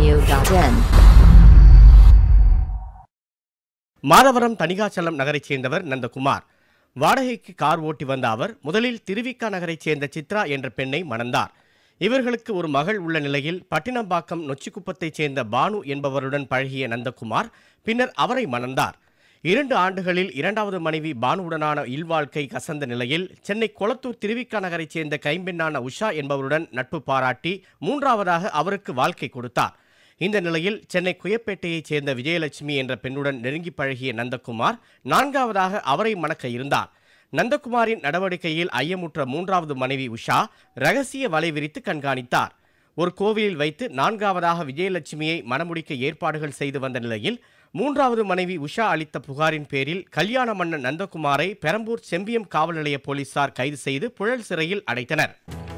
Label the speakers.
Speaker 1: tamilradio.in.
Speaker 2: Madhavaram Thanigachalam நகரைச் சேர்ந்தவர் நந்தகுமார் வாடகைக்கு கார் ஓட்டி வந்த அவர் முதலில் திருவிக்கா நகரைச் சேர்ந்த சித்ரா என்ற பெண்ணை மணந்தார் இவர்களுக்கு ஒரு மகள் உள்ள நிலையில் பட்டினம்பாக்கம் நொச்சிக்குப்பத்தைச் சேர்ந்த பானு என்பவருடன் பழகிய நந்தகுமார் பின்னர் அவரை மணந்தார் இரண்டு ஆண்டுகளில் இரண்டாவது மனைவி பானுவுடனான இல்வாழ்க்கை கசந்த நிலையில் சென்னை கொளத்தூர் திருவிக்கா நகரைச் சேர்ந்த கைம்பெண்ணான உஷா என்பவருடன் நட்பு பாராட்டி மூன்றாவதாக அவருக்கு வாழ்க்கை கொடுத்தார் இந்த நிலையில் சென்னை குயப்பேட்டையைச் சேர்ந்த விஜயலட்சுமி என்ற பெண்ணுடன் நெருங்கி பழகிய நந்தகுமார் நான்காவதாக அவரை மணக்க இருந்தார் நந்தகுமாரின் நடவடிக்கையில் ஐயமுற்ற மூன்றாவது மனைவி உஷா ரகசிய வலை விரித்து கண்காணித்தார் ஒரு கோவிலில் வைத்து நான்காவதாக விஜயலட்சுமியை மணமுடிக்க ஏற்பாடுகள் செய்து வந்த நிலையில் மூன்றாவது மனைவி உஷா அளித்த புகாரின் பேரில் கல்யாண மன்னன் நந்தகுமாரை பெரம்பூர் செம்பியம் காவல் நிலைய போலீசார் கைது செய்து புழல் சிறையில் அடைத்தனர்